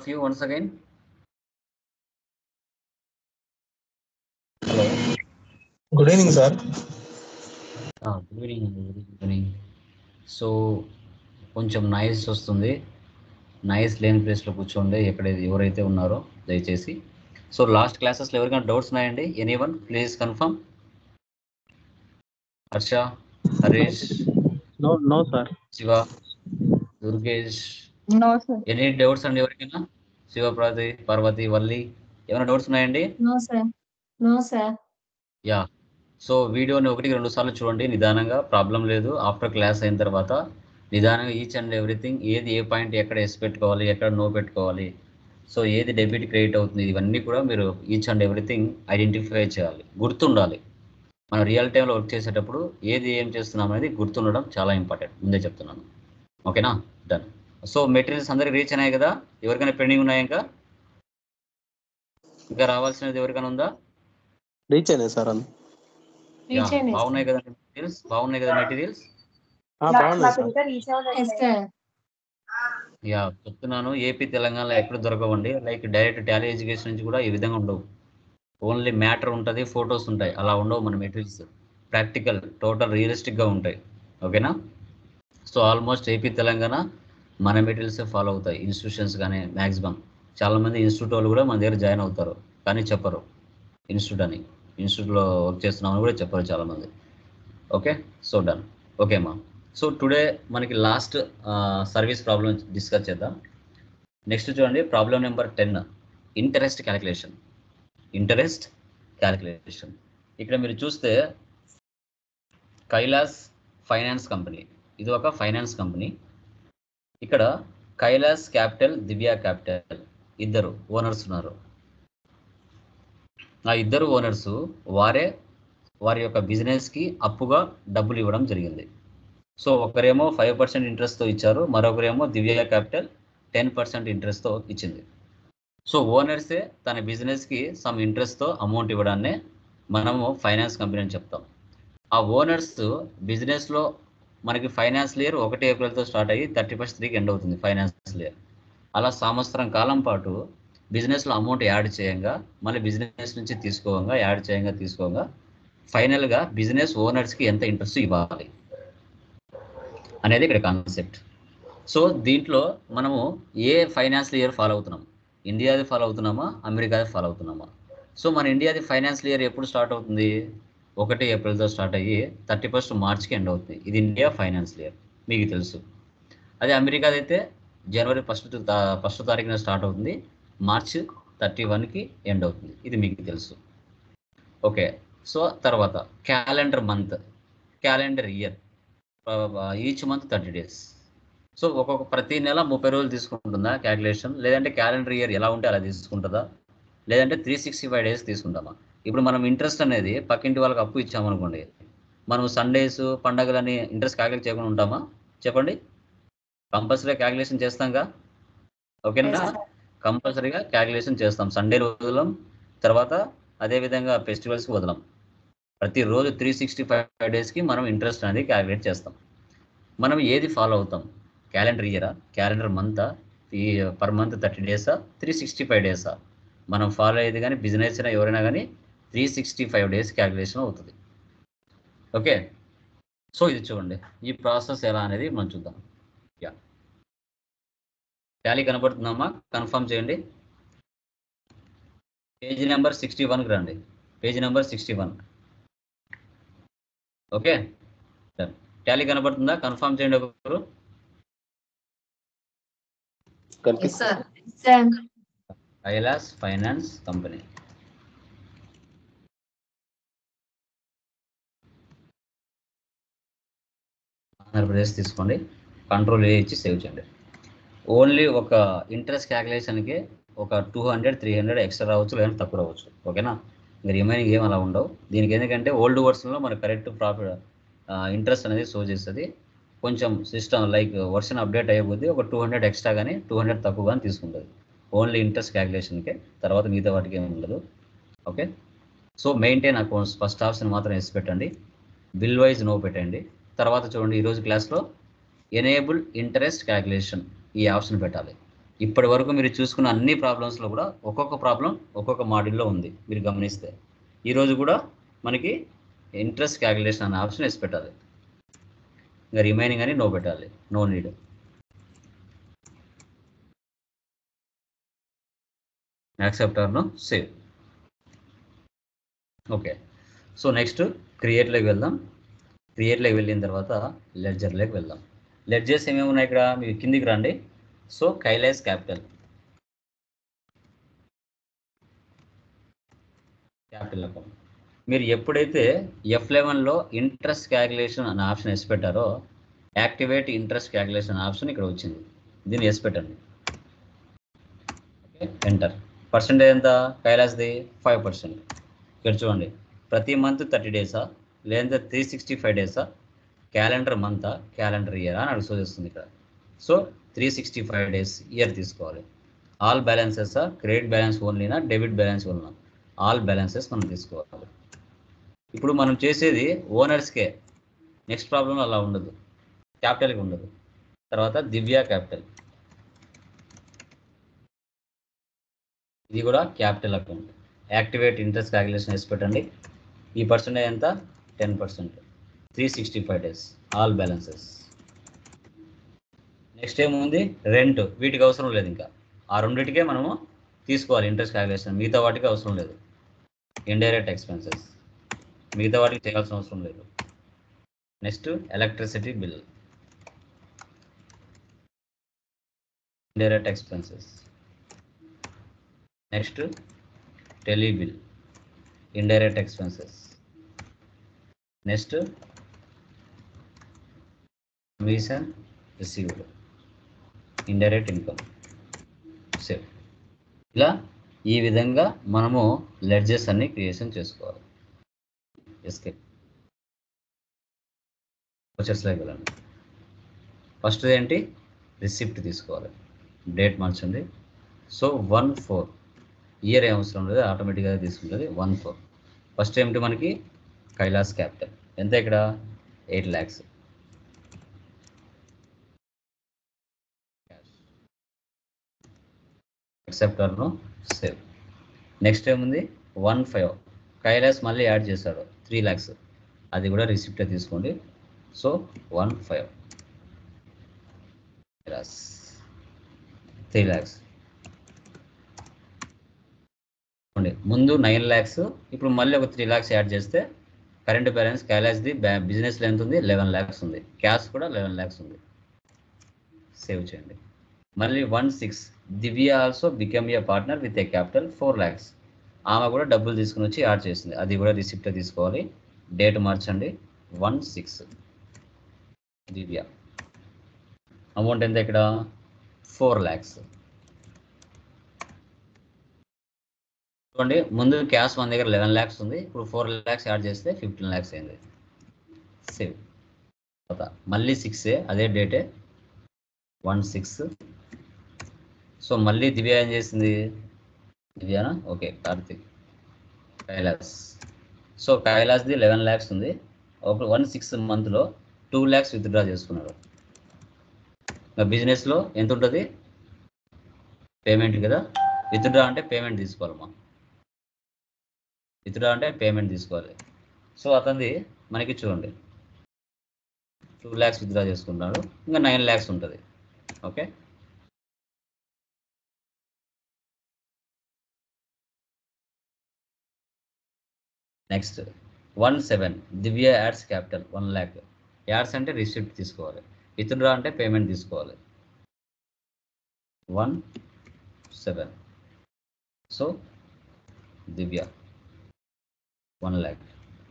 you once again. Hello. Good evening sir Ah, good evening. అండి, Good evening. So కొంచెం noise వస్తుంది noise లేని ప్లేస్లో కూర్చోండి ఎక్కడ ఎవరైతే ఉన్నారో దయచేసి సో లాస్ట్ క్లాసెస్లో ఎవరికైనా డౌట్స్ ఉన్నాయండి any one please confirm Harsha Harish no no sir Shiva Durgesh No, sir. Any doubts అండి ఎవరికైనా శివప్రతి పార్వతి వల్లి ఏమైనా డౌట్స్ ఉన్నాయండి No, sir. No, sir. Yeah so వీడియోని ఒకటికి రెండు సార్లు చూడండి నిదానంగా ప్రాబ్లం లేదు ఆఫ్టర్ క్లాస్ అయిన తర్వాత నిదానంగా ఈచ్ అండ్ ఎవ్రీథింగ్ ఏది ఏ పాయింట్ ఎక్కడ ఎస్ పెట్టుకోవాలి ఎక్కడ నో పెట్టుకోవాలి సో ఏది డెబిట్ క్రెడిట్ అవుతుంది ఇవన్నీ కూడా మీరు ఈచ్ అండ్ ఎవ్రీథింగ్ ఐడెంటిఫై చేయాలి గుర్తుండాలి మనం రియల్ టైంలో వర్క్ చేసేటప్పుడు ఏది ఏం చేస్తున్నాం అనేది గుర్తుండడం చాలా ఇంపార్టెంట్ ముందే చెప్తున్నాను ఓకేనా డన్ సో మెటీరియల్స్ అందరికి రీచ్ అయినాయి కదా ఎవరికైనా పెండింగ్ ఉన్నాయా ఇంకా ఇంకా రావాల్సినది ఎవరికైనా ఉందా రీచ్ అయినాయి సార్ అన్న యా, Reach అయినాయి, బాగున్నాయి కదా మెటీరియల్స్ బాగున్నాయి కదా మెటీరియల్స్ ఆ, బాగున్నాయి సార్ Yes, sir. యా చెప్తున్నాను ఏపీ తెలంగాణలో ఎక్కడ దొరకవండి లైక్ డైరెక్ట్ టాలీ ఎడ్యుకేషన్ నుంచి కూడా ఈ విధంగా ఉండవు ఓన్లీ మ్యాటర్ ఉంటుంది ఫొటోస్ ఉంటాయి అలా ఉండవు మన మెటీరియల్స్ ప్రాక్టికల్ టోటల్ రియలిస్టిక్గా ఉంటాయి ఓకేనా సో ఆల్మోస్ట్ ఏపీ తెలంగాణ మన మెటీరియల్సే ఫాలో అవుతాయి ఇన్స్టిట్యూషన్స్ కానీ మ్యాక్సిమం చాలామంది ఇన్స్టిట్యూట్ వాళ్ళు కూడా మన దగ్గర జాయిన్ అవుతారు కానీ చెప్పరు ఇన్స్టిట్యూట్ అని ఇన్స్టిట్యూట్లో వర్క్ చేస్తున్నామని కూడా చెప్పరు చాలామంది ఓకే సో డన్ ఓకే అమ్మా సో టుడే మనకి లాస్ట్ సర్వీస్ ప్రాబ్లం డిస్కస్ చేద్దాం నెక్స్ట్ చూడండి problem number ten interest calculation interest calculation ఇక్కడ మీరు చూస్తే కైలాస్ ఫైనాన్స్ కంపెనీ ఇది ఒక ఫైనాన్స్ కంపెనీ ఇక్కడ కైలాస్ క్యాపిటల్ దివ్య క్యాపిటల్ ఇద్దరు ఓనర్స్ ఉన్నారు ఆ ఇద్దరు ఓనర్స్ వారే వారి యొక్క బిజినెస్కి అప్పుగా డబ్బులు ఇవ్వడం జరిగింది సో ఒకరేమో ఫైవ్ పర్సెంట్ ఇంట్రెస్ట్తో ఇచ్చారు మరొకరేమో దివ్య క్యాపిటల్ టెన్ పర్సెంట్ ఇంట్రెస్ట్తో ఇచ్చింది సో ఓనర్సే తన బిజినెస్కి సమ్ ఇంట్రెస్ట్తో అమౌంట్ ఇవ్వడాన్నే మనము ఫైనాన్స్ కంపెనీ అని చెప్తాం ఆ ఓనర్స్ బిజినెస్లో మనకి ఫైనాన్స్ ఇయర్ ఒకటి ఏప్రిల్తో స్టార్ట్ అయ్యి థర్టీ ఫస్ట్ త్రీకి ఎండ్ అవుతుంది ఫైనాన్స్ ఇయర్ అలా సంవత్సరం కాలం పాటు బిజినెస్లో అమౌంట్ యాడ్ చేయంగా మళ్ళీ బిజినెస్ నుంచి తీసుకోగా యాడ్ చేయంగా తీసుకోగా ఫైనల్గా బిజినెస్ ఓనర్స్కి ఎంత ఇంట్రెస్ట్ ఇవ్వాలి అనేది ఇక్కడ కాన్సెప్ట్ సో దీంట్లో మనము ఏ ఫైనాన్షియల్ ఇయర్ ఫాలో అవుతున్నాం ఇండియాది ఫాలో అవుతున్నామా అమెరికాది ఫాలో అవుతున్నామా సో మన ఇండియాది ఫైనాన్షియల్ ఇయర్ ఎప్పుడు స్టార్ట్ అవుతుంది ఒకటి ఏప్రిల్తో స్టార్ట్ అయ్యి థర్టీ ఫస్ట్ మార్చ్కి ఎండ్ అవుతుంది ఇది ఇండియా ఫైనాన్షియల్ ఇయర్ మీకు తెలుసు అదే అమెరికాది అయితే జనవరి ఫస్ట్ ఫస్ట్ తారీఖున స్టార్ట్ అవుతుంది మార్చ్ థర్టీ వన్కి ఎండ్ అవుతుంది ఇది మీకు తెలుసు ఓకే సో తర్వాత calendar month calendar year each month thirty days so ఒక్కొక్క ప్రతి నెల ముప్పై రోజులు తీసుకుంటుందా క్యాలిక్యులేషన్ లేదంటే క్యాలెండర్ ఇయర్ ఎలా ఉంటే అలా తీసుకుంటుందా లేదంటే త్రీ సిక్స్టీ ఫైవ్ డేస్ తీసుకుంటామా ఇప్పుడు మనం ఇంట్రెస్ట్ అనేది పక్కింటి వాళ్ళకి అప్పు ఇచ్చామనుకోండి మనం సండేస్ పండగలని ఇంట్రెస్ట్ క్యాలిక్యులేట్ చేయకుండా ఉంటామా చెప్పండి కంపల్సరీగా క్యాలిక్యులేషన్ చేస్తాంగా ఓకేనా కంపల్సరీగా క్యాలిక్యులేషన్ చేస్తాం సండేలు వదలం తర్వాత అదేవిధంగా ఫెస్టివల్స్కి వదలం ప్రతిరోజు త్రీ సిక్స్టీ ఫైవ్ డేస్కి మనం ఇంట్రెస్ట్ అనేది క్యాలిక్యులేట్ చేస్తాం మనం ఏది ఫాలో అవుతాం క్యాలెండర్ ఇయరా క్యాలెండర్ మంతా ఈ పర్ మంత్ థర్టీ డేసా త్రీ సిక్స్టీ ఫైవ్ డేసా మనం ఫాలో అయ్యేది కానీ బిజినెస్ అయినా ఎవరైనా కానీ three sixty five days calculation అవుతుంది ఓకే సో ఇది చూడండి ఈ ప్రాసెస్ ఎలా అనేది మనం చూద్దాం యా టాలీ కనబడుతుందమ్మా కన్ఫర్మ్ చేయండి పేజీ నెంబర్ సిక్స్టీ వన్కి రండి page number sixty one okay Tally కనబడుతుందా కన్ఫర్మ్ చేయండి ఒకరు Yes, కనిపిస్తుంది sir. Sir. Kailas finance company Andhra Pradesh తీసుకోండి కంట్రోల్ ఏ ఇచ్చి సేవ్ చేయండి ఓన్లీ ఒక ఇంట్రెస్ట్ క్యాలిక్యులేషన్కి ఒక two hundred three hundred extra రావచ్చు లేదంటే తక్కువ రావచ్చు ఓకేనా ఇంకా రిమైనింగ్ ఏం అలా ఉండవు దీనికి ఎందుకంటే ఓల్డ్ వర్షన్లో మనకు కరెక్ట్ ప్రాఫిట్ ఇంట్రెస్ట్ అనేది షో చేస్తుంది కొంచెం సిస్టమ్ లైక్ వర్షన్ అప్డేట్ అయ్యబోద్ది ఒక టూ హండ్రెడ్ ఎక్స్ట్రా కానీ టూ హండ్రెడ్ తక్కువ కానీ తీసుకుంటుంది ఓన్లీ ఇంట్రెస్ట్ క్యాలిక్యులేషన్కే తర్వాత మిగతా వాటికి ఏమి ఉండదు okay so maintain accounts first option మాత్రం వేసి పెట్టండి బిల్ వైజ్ నో పెట్టండి తర్వాత చూడండి ఈరోజు క్లాస్లో ఎనేబుల్ ఇంట్రెస్ట్ క్యాలిక్యులేషన్ ఈ ఆప్షన్ పెట్టాలి ఇప్పటి వరకు మీరు చూసుకున్న అన్ని ప్రాబ్లమ్స్లో కూడా ఒక్కొక్క ప్రాబ్లం ఒక్కొక్క మాడ్యూల్లో ఉంది మీరు గమనిస్తే ఈరోజు కూడా మనకి ఇంట్రెస్ట్ క్యాలిక్యులేషన్ అనే ఆప్షన్ వేసి పెట్టాలి ఇంకా రిమైనింగ్ అని నో పెట్టాలి నో నీడ్ యాక్సెప్ట్ ఆర్ను సేవ్ ఓకే సో నెక్స్ట్ క్రియేట్లోకి వెళ్దాం క్రియేట్లోకి వెళ్ళిన తర్వాత లెడ్జర్లోకి వెళ్దాం లెడ్జర్స్ ఏమేమి ఉన్నాయి ఇక్కడ మీరు కిందికి రండి so Kailas capital capital account మీరు ఎప్పుడైతే ఎఫ్ లెవెన్లో ఇంట్రెస్ట్ క్యాలిక్యులేషన్ అనే ఆప్షన్ వేసి పెట్టారో యాక్టివేట్ ఇంట్రెస్ట్ క్యాలిక్యులేషన్ ఆప్షన్ ఇక్కడ వచ్చింది దీన్ని వేసి పెట్టండి ఓకే ఎంటర్ పర్సెంటేజ్ ఎంత కైలాస్ది ఫైవ్ పర్సెంట్ ఇక్కడ చూడండి ప్రతి మంత్ థర్టీ డేసా లేదంటే త్రీ సిక్స్టీ ఫైవ్ డేసా క్యాలెండర్ మంతా క్యాలెండర్ ఇయర్ అని అడుగు చూస్తుంది ఇక్కడ so three sixty five days year తీసుకోవాలి ఆల్ బ్యాలెన్సెస్ క్రెడిట్ బ్యాలెన్స్ ఓన్లీనా డెబిట్ బ్యాలెన్స్ ఓన్లీనా ఆల్ బ్యాలెన్సెస్ మనం తీసుకోవాలి ఇప్పుడు మనం చేసేది ఓనర్స్కే నెక్స్ట్ ప్రాబ్లం అలా ఉండదు క్యాపిటల్కి ఉండదు తర్వాత దివ్య క్యాపిటల్ ఇది కూడా capital account activate interest calculation వేసి పెట్టండి ఈ పర్సెంటేజ్ ఎంత ten percent three sixty five days all balances next ఏముంది రెంట్ వీటికి అవసరం లేదు ఇంకా ఆ రెండింటికే మనము తీసుకోవాలి ఇంట్రెస్ట్ క్యాలిక్యులేషన్ మిగతా వాటికి అవసరం లేదు ఇండైరెక్ట్ ఎక్స్పెన్సెస్ మిగతా వాటికి చేయాల్సిన అవసరం లేదు next electricity bill indirect expenses next tele bill indirect expenses next commission received indirect income save ఇలా ఈ విధంగా మనము లెడ్జెస్ అన్ని క్రియేషన్ చేసుకోవాలి ఎస్కే వచ్చేసరికి వెళ్ళండి ఫస్ట్ ఏంటి రిసిప్ట్ తీసుకోవాలి డేట్ మార్చండి సో వన్ ఫోర్ ఇయర్ ఏం అవసరం లేదు ఆటోమేటిక్గా తీసుకుంటుంది వన్ ఫోర్ ఫస్ట్ ఏమిటి మనకి కైలాస్ క్యాపిటల్ ఎంత ఇక్కడ ఎయిట్ ల్యాక్స్ యాక్సెప్టర్ను సేవ్ నెక్స్ట్ ఏముంది వన్ ఫైవ్ కైలాస్ మళ్ళీ యాడ్ చేశాడు త్రీ ల్యాక్స్ అది కూడా రిసిప్ట్ తీసుకోండి so one five Kailas three lakhs చూడండి ముందు నైన్ ల్యాక్స్ ఇప్పుడు మళ్ళీ ఒక త్రీ ల్యాక్స్ యాడ్ చేస్తే కరెంట్ బ్యాలెన్స్ కైలాస్ది బిజినెస్ ఎంత ఉంది లెవెన్ ల్యాక్స్ ఉంది క్యాష్ కూడా లెవెన్ ల్యాక్స్ ఉంది సేవ్ చేయండి మళ్ళీ one six Divya also become a partner with a capital four lakhs ఆమె కూడా డబ్బులు తీసుకుని వచ్చి యాడ్ చేసింది అది కూడా రిసిప్ట్ తీసుకోవాలి డేట్ మార్చండి వన్ సిక్స్ దివ్య అమౌంట్ ఎంత ఇక్కడ ఫోర్ ల్యాక్స్ చూడండి ముందు క్యాష్ మన దగ్గర లెవెన్ ల్యాక్స్ ఉంది ఇప్పుడు ఫోర్ ల్యాక్స్ యాడ్ చేస్తే ఫిఫ్టీన్ ల్యాక్స్ అయింది సేవ్ తర్వాత మళ్ళీ సిక్సే అదే డేటే వన్ సిక్స్ సో మళ్ళీ దివ్య ఏం చేసింది దివ్యానా ఓకే కార్తిక్ కైలాస్ సో కైలాస్ది లెవెన్ ల్యాక్స్ ఉంది ఒక వన్ సిక్స్ మంత్లో టూ ల్యాక్స్ విత్డ్రా చేసుకున్నాడు ఇంకా బిజినెస్లో ఎంత ఉంటుంది పేమెంట్ కదా విత్డ్రా అంటే పేమెంట్ తీసుకోవాలమ్మా విత్డ్రా అంటే పేమెంట్ తీసుకోవాలి సో అతనిది మనకి చూడండి టూ ల్యాక్స్ విత్డ్రా చేసుకుంటాడు ఇంకా నైన్ ల్యాక్స్ ఉంటుంది okay next one seven Divya adds capital one lakh adds అంటే రిసిప్ట్ తీసుకోవాలి విత్డ్రా అంటే పేమెంట్ తీసుకోవాలి one seven so Divya one lakh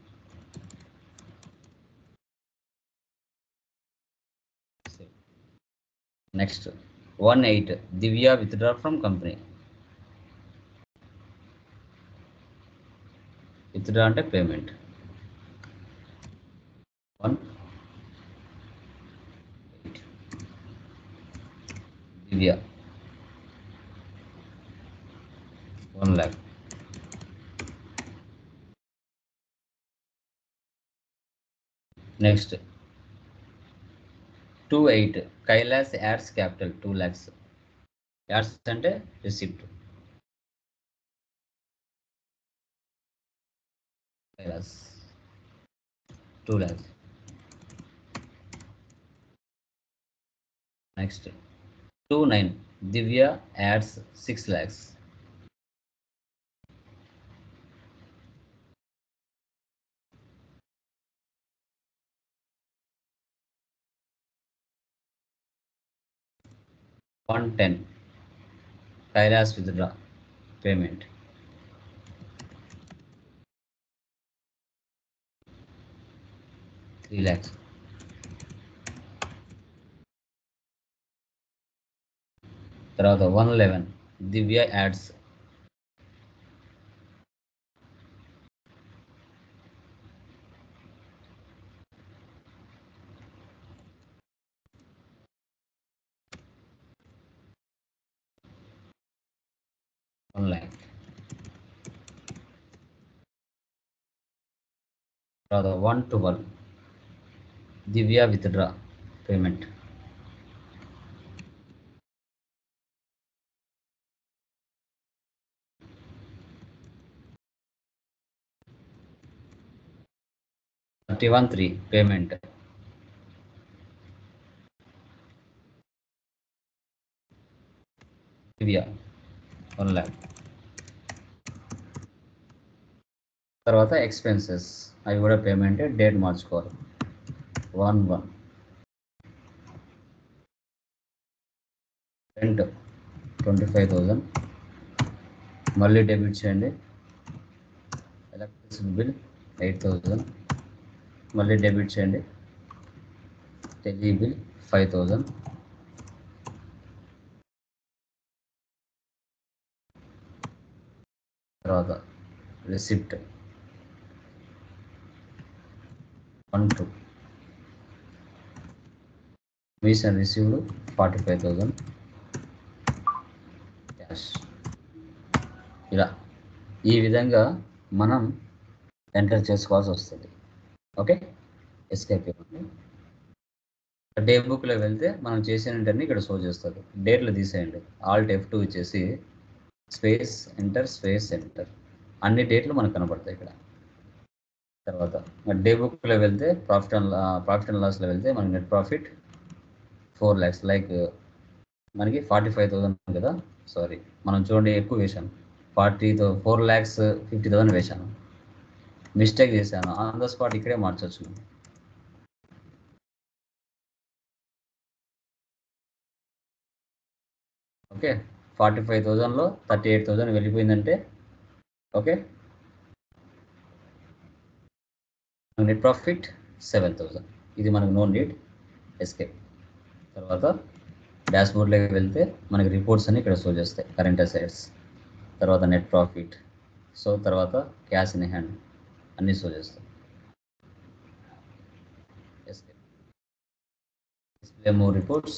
next one eight Divya withdraw from company withdraw అంటే payment one Divya one lakh next two eight Kailas adds capital two lakhs adds అంటే receipt Kailas two lakhs next two nine Divya adds six lakhs one ten Kailas withdraw payment three lakhs తర్వాత one eleven Divya adds one lakh తర్వాత one twelve Divya withdraw payment thirty one three payment Divya one lakh తర్వాత expenses అవి కూడా payment date మార్చుకోవాలి one one rent twenty five thousand మళ్ళీ debit చేయండి electricity bill eight thousand మళ్ళీ debit చేయండి టెలి బిల్ ఫైవ్ థౌజండ్ తర్వాత receipt one two commission received forty five thousand cash ఇలా ఈ విధంగా మనం ఎంటర్ చేసుకోవాల్సి వస్తుంది ఓకే ఎస్కేప్ ఇవ్వండి డే బుక్లో వెళ్తే మనం చేసినవన్నీ ఇక్కడ షో చేస్తుంది డేట్లు తీసేయండి ఆల్ట్ ఎఫ్ టూ ఇచ్చేసి స్పేస్ ఎంటర్ స్పేస్ ఎంటర్ అన్ని డేట్లు మనకు కనబడతాయి ఇక్కడ తర్వాత డే బుక్లో వెళ్తే ప్రాఫిట్ అండ్ ప్రాఫిట్ అండ్ లాస్లో వెళ్తే మనకి net profit four lakhs like మనకి ఫార్టీ ఫైవ్ థౌసండ్ కదా సారీ మనం చూడండి ఎక్కువ వేసాను forty four lakhs fifty thousand వేసాను మిస్టేక్ చేశాను ఆన్ ద స్పాట్ ఇక్కడే మార్చొచ్చు ఓకే ఫార్టీ ఫైవ్ థౌజండ్లో థర్టీ ఎయిట్ థౌజండ్ వెళ్ళిపోయిందంటే okay net profit seven thousand ఇది మనకు నో నీడ్ ఎస్కేప్ తర్వాత డాష్ బోర్డ్లోకి వెళ్తే మనకి రిపోర్ట్స్ అన్ని ఇక్కడ షో చేస్తాయి కరెంట్ అసైడ్స్ తర్వాత నెట్ ప్రాఫిట్ సో తర్వాత క్యాష్ ఇన్ హ్యాండ్ అన్నీ షో చేస్తాయి escape display more reports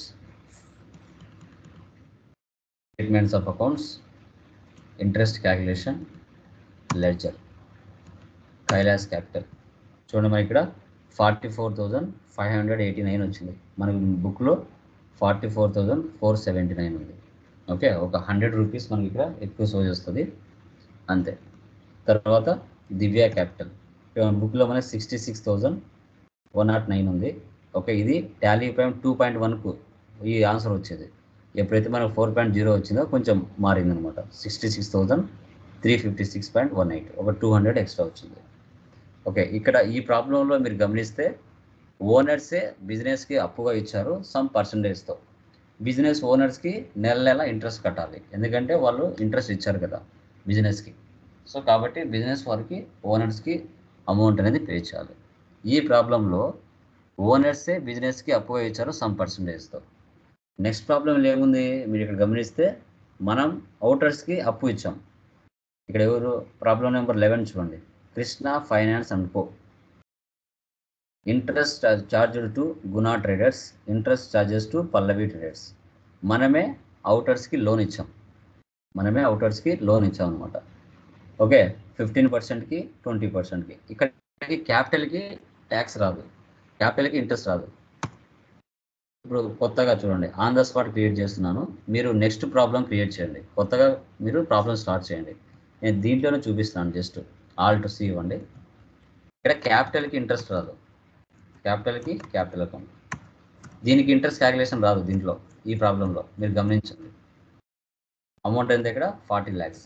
statements of accounts interest calculation ledger Kailas capital చూడండి మనకి ఇక్కడ forty four thousand five hundred eighty nine వచ్చింది మనకి బుక్లో forty four thousand four seventy nine ఉంది ఓకే ఒక హండ్రెడ్ రూపీస్ మనకి ఇక్కడ ఎక్కువ షో చేస్తుంది అంతే తర్వాత దివ్య క్యాపిటల్ బుక్లో మనకి sixty six thousand one not nine ఉంది ఓకే ఇది టాలీ ప్రైమ్ టూ పాయింట్ వన్కు ఈ ఆన్సర్ వచ్చేది ఎప్పుడైతే మనకు ఫోర్ పాయింట్ జీరో వచ్చిందో కొంచెం మారింది అనమాట sixty six thousand three fifty six point one eight ఒక టూ హండ్రెడ్ ఎక్స్ట్రా వచ్చింది ఓకే ఇక్కడ ఈ ప్రాబ్లంలో మీరు గమనిస్తే ఓనర్సే బిజినెస్కి అప్పుగా ఇచ్చారు సమ్ పర్సంటేజ్తో బిజినెస్ ఓనర్స్కి నెల నెల ఇంట్రెస్ట్ కట్టాలి ఎందుకంటే వాళ్ళు ఇంట్రెస్ట్ ఇచ్చారు కదా బిజినెస్కి సో కాబట్టి బిజినెస్ వారికి ఓనర్స్కి అమౌంట్ అనేది పే చేయాలి ఈ ప్రాబ్లంలో ఓనర్సే బిజినెస్కి అప్పుగా ఇచ్చారు సమ్ పర్సంటేజ్తో నెక్స్ట్ ప్రాబ్లం ఏముంది మీరు ఇక్కడ గమనిస్తే మనం అవుటర్స్కి అప్పు ఇచ్చాం ఇక్కడ ఎవరు ప్రాబ్లం నెంబర్ లెవెన్ చూడండి Krishna finance and co interest charged to Guna traders interest charges to Pallavi traders మనమే అవుటర్స్కి లోన్ ఇచ్చాం మనమే అవుటర్స్కి లోన్ ఇచ్చాం అనమాట ఓకే ఫిఫ్టీన్ పర్సెంట్కి ట్వంటీ పర్సెంట్కి ఇక్కడికి క్యాపిటల్కి ట్యాక్స్ రాదు క్యాపిటల్కి ఇంట్రెస్ట్ రాదు ఇప్పుడు కొత్తగా చూడండి ఆన్ ద స్పాట్ క్రియేట్ చేస్తున్నాను మీరు నెక్స్ట్ ప్రాబ్లం క్రియేట్ చేయండి కొత్తగా మీరు ప్రాబ్లం స్టార్ట్ చేయండి నేను దీంట్లోనే చూపిస్తాను జస్ట్ ఆల్ట్ సి ఇవ్వండి ఇక్కడ క్యాపిటల్కి ఇంట్రెస్ట్ రాదు క్యాపిటల్కి క్యాపిటల్ అకౌంట్ దీనికి ఇంట్రెస్ట్ క్యాలిక్యులేషన్ రాదు దీంట్లో ఈ ప్రాబ్లంలో మీరు గమనించండి అమౌంట్ ఎంత ఇక్కడ ఫార్టీ ల్యాక్స్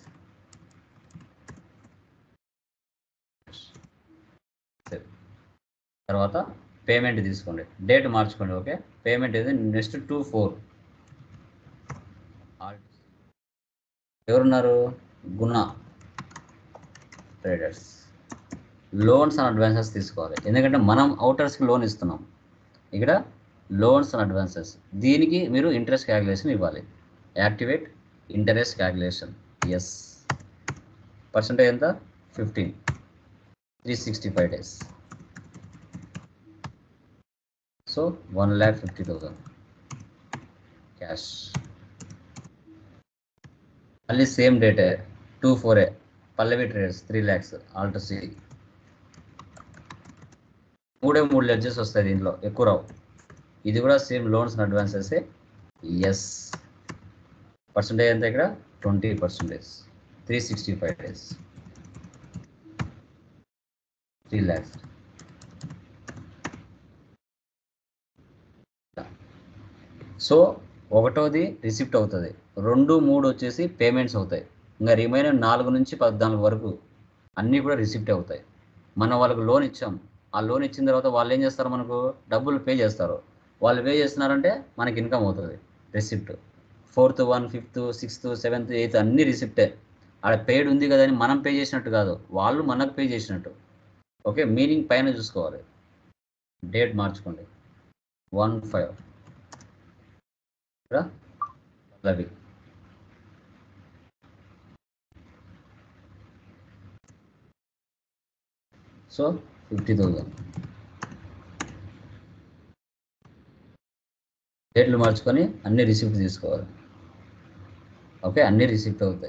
తర్వాత పేమెంట్ తీసుకోండి డేట్ మార్చుకోండి ఓకే పేమెంట్ ఏది నెక్స్ట్ టూ ఫోర్ ఎవరున్నారు Guna traders loans and advances తీసుకోవాలి ఎందుకంటే మనం అవుటర్స్కి లోన్ ఇస్తున్నాం ఇక్కడ లోన్స్ అండ్ అడ్వాన్సెస్ దీనికి మీరు ఇంట్రెస్ట్ క్యాలిక్యులేషన్ ఇవ్వాలి activate interest calculation yes percentage ఎంత fifteen three sixty five days so one lakh fifty thousand cash మళ్ళీ సేమ్ డేటే టూ ఫోర్ ఏ Pallavi traders three lakhs alter C మూడే మూడు లెడ్జెస్ వస్తాయి దీంట్లో ఎక్కువ రావు ఇది కూడా same loans and advances yes percentage ఎంత ఇక్కడ twenty percentage three sixty five days three lakhs so ఒకటోది రిసిప్ట్ అవుతుంది రెండు మూడు వచ్చేసి పేమెంట్స్ అవుతాయి ఇంకా రిమైనర్ నాలుగు నుంచి పద్నాలుగు వరకు అన్నీ కూడా రిసిప్ట్ అవుతాయి మనం వాళ్ళకి లోన్ ఇచ్చాం ఆ లోన్ ఇచ్చిన తర్వాత వాళ్ళు ఏం చేస్తారు మనకు డబ్బులు పే చేస్తారు వాళ్ళు పే చేస్తున్నారంటే మనకి ఇన్కమ్ అవుతుంది receipt fourth one fifth sixth seventh eighth అన్ని రిసిప్టే ఆడ పేడ్ ఉంది కదా అని మనం పే చేసినట్టు కాదు వాళ్ళు మనకు పే చేసినట్టు ఓకే మీనింగ్ పైన చూసుకోవాలి డేట్ మార్చుకోండి one five Pallavi so fifty thousand డేట్లు మార్చుకొని అన్ని రిసిప్ట్ తీసుకోవాలి ఓకే అన్ని రిసిప్ట్ అవుతాయి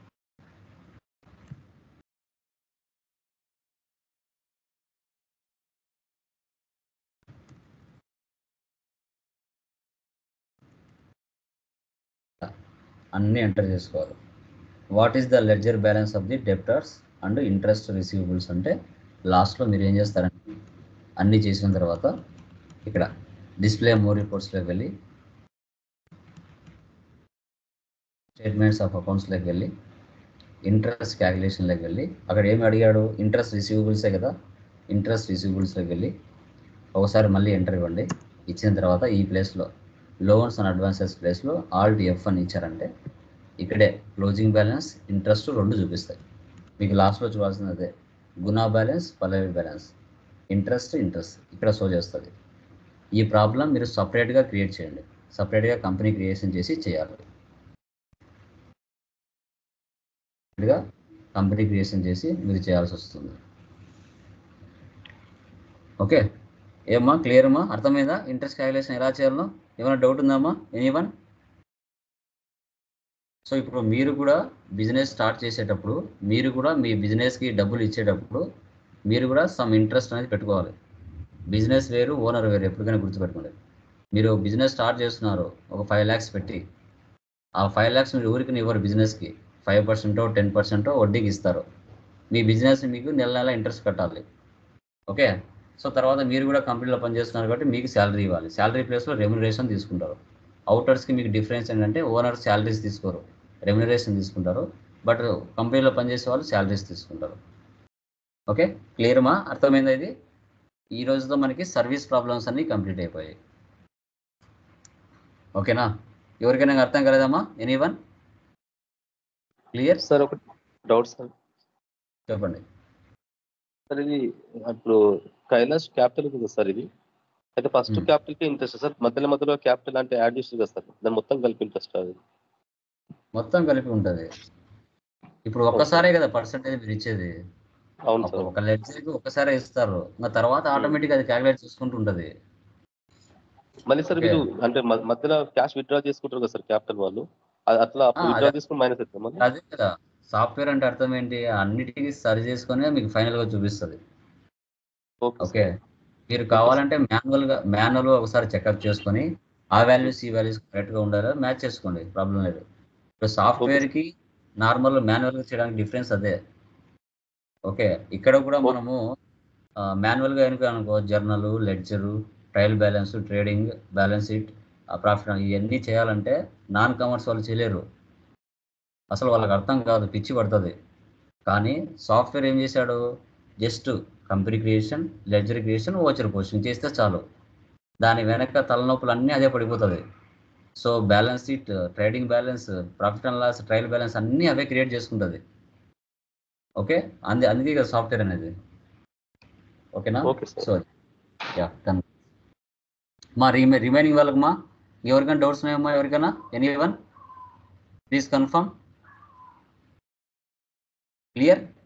అన్నీ ఎంటర్ చేసుకోవాలి what is the ledger balance of the debtors and interest receivables అంటే లాస్ట్లో మీరు ఏం చేస్తారంటే అన్నీ చేసిన తర్వాత ఇక్కడ డిస్ప్లే మోర్ రిపోర్ట్స్లోకి వెళ్ళి స్టేట్మెంట్స్ ఆఫ్ అకౌంట్స్లోకి వెళ్ళి ఇంట్రెస్ట్ క్యాలిక్యులేషన్లోకి వెళ్ళి అక్కడ ఏమి అడిగాడు ఇంట్రెస్ట్ రిసీవబుల్సే కదా ఇంట్రెస్ట్ రిసీవబుల్స్లోకి వెళ్ళి ఒకసారి మళ్ళీ ఎంటర్ ఇవ్వండి ఇచ్చిన తర్వాత ఈ ప్లేస్లో లోన్స్ అండ్ అడ్వాన్సెస్ ప్లేస్లో ఆల్ట్ ఎఫ్ అని ఇచ్చారంటే ఇక్కడే క్లోజింగ్ బ్యాలెన్స్ ఇంట్రెస్ట్ రెండు చూపిస్తాయి మీకు లాస్ట్లో చూడాల్సింది అదే Guna balance Pallavi balance interest interest ఇక్కడ షో చేస్తుంది ఈ ప్రాబ్లం మీరు సపరేట్గా క్రియేట్ చేయండి సపరేట్గా కంపెనీ క్రియేషన్ చేసి చేయాలి సపరేట్గా కంపెనీ క్రియేషన్ చేసి మీరు చేయాల్సి వస్తుంది ఓకే ఏమ్మా క్లియర్ అమ్మా అర్థమైందా ఇంట్రెస్ట్ క్యాలిక్యులేషన్ ఎలా చేయాలనో ఏమైనా డౌట్ ఉందామా ఎనీవన్ సో ఇప్పుడు మీరు కూడా బిజినెస్ స్టార్ట్ చేసేటప్పుడు మీరు కూడా మీ బిజినెస్కి డబ్బులు ఇచ్చేటప్పుడు మీరు కూడా సమ్ ఇంట్రెస్ట్ అనేది పెట్టుకోవాలి బిజినెస్ వేరు ఓనర్ వేరు ఎప్పటికైనా గుర్తుపెట్టుకోండి మీరు బిజినెస్ స్టార్ట్ చేస్తున్నారు ఒక ఫైవ్ ల్యాక్స్ పెట్టి ఆ ఫైవ్ ల్యాక్స్ మీరు ఊరికి ఇవ్వరు బిజినెస్కి ఫైవ్ పర్సెంటో టెన్ పర్సెంటో వడ్డీకి ఇస్తారు మీ బిజినెస్ మీకు నెల నెల ఇంట్రెస్ట్ కట్టాలి ఓకే సో తర్వాత మీరు కూడా కంపెనీలో పనిచేస్తున్నారు కాబట్టి మీకు శాలరీ ఇవ్వాలి శాలరీ ప్లేస్లో రెమ్యునరేషన్ తీసుకుంటారు అవుటర్స్కి మీకు డిఫరెన్స్ ఏంటంటే ఓనర్ శాలరీస్ తీసుకోరు రెమ్యునరేషన్ తీసుకుంటారు బట్ కంపెనీలో పనిచేసే వాళ్ళు శాలరీస్ తీసుకుంటారు ఓకే క్లియర్మా అర్థమైందా ఇది ఈ రోజుతో మనకి సర్వీస్ ప్రాబ్లమ్స్ అన్నీ కంప్లీట్ అయిపోయాయి ఓకేనా ఎవరికైనా అర్థం కలదమ్మా ఎనీ వన్ క్లియర్ సార్ ఒక డౌట్ సార్ చెప్పండి సార్ ఇది ఇప్పుడు కైలాష్ క్యాపిటల్ ఉంది సార్ ఇది అయితే ఫస్ట్ Hmm. క్యాపిటల్ కి ఇంట్రెస్ట్ సార్ మధ్యలో మధ్యలో క్యాపిటల్ అంటే యాడ్ చేస్తుంది కదా సార్ దాని మొత్తం కలిపి ఇంట్రెస్ట్ అది మొత్తం కలిపి ఉంటుంది ఇప్పుడు ఒక్కసారే కదా పర్సంటేజ్ మీరు ఇచ్చేది అవును ఒక- సార్ ఒక లెడ్జర్కి ఒక్కసారే ఇస్తారు ఇంకా తర్వాత ఆటోమేటిక్ అది క్యాలిక్యులేట్ చేసుకుంటూ ఉంటుంది మళ్ళీ సార్ Okay. మీరు అంటే మ- మధ్యలో క్యాష్ విత్డ్రా చేసుకుంటారు కదా సార్ క్యాపిటల్ వాళ్ళు అది అట్లా Ah, విత్డ్రా అదే. చేసుకుని మైనస్ అవుతుంది మళ్ళీ అదే కదా సాఫ్ట్వేర్ అంటే అర్థం ఏంటి అన్నిటికీ సరి చేసుకొని మీకు ఫైనల్ గా చూపిస్తుంది ఓకే ఓకే మీరు కావాలంటే మాన్యువల్ గా మాన్యువల్ ఒకసారి చెకప్ చేసుకొని ఆ వాల్యూస్ ఈ వాల్యూస్ కరెక్ట్గా ఉండాలా మ్యాచ్ చేసుకోండి ప్రాబ్లం లేదు ఇప్పుడు సాఫ్ట్వేర్కి నార్మల్ మాన్యువల్గా చేయడానికి డిఫరెన్స్ అదే ఓకే ఇక్కడ కూడా మనము మాన్యువల్గా కనుక అనుకో journal ledger trial balance trading balance sheet profit ఇవన్నీ చేయాలంటే నాన్ కామర్స్ వాళ్ళు చేయలేరు అసలు వాళ్ళకి అర్థం కాదు పిచ్చి పడుతుంది కానీ సాఫ్ట్వేర్ ఏం చేశాడు just company creation ledger creation voucher posting చేస్తే చాలు దాని వెనక తలనొప్పులు అన్నీ అదే పడిపోతుంది so balance sheet trading balance profit and loss trial balance అన్నీ అవే క్రియేట్ చేసుకుంటుంది ఓకే అంది అందుకే కదా సాఫ్ట్వేర్ అనేది ఓకేనా okay sir so yeah done మా రిమే రిమైనింగ్ వాళ్ళకి మా ఎవరికైనా డౌట్స్ ఉన్నాయమ్మా ఎవరికైనా any one please confirm clear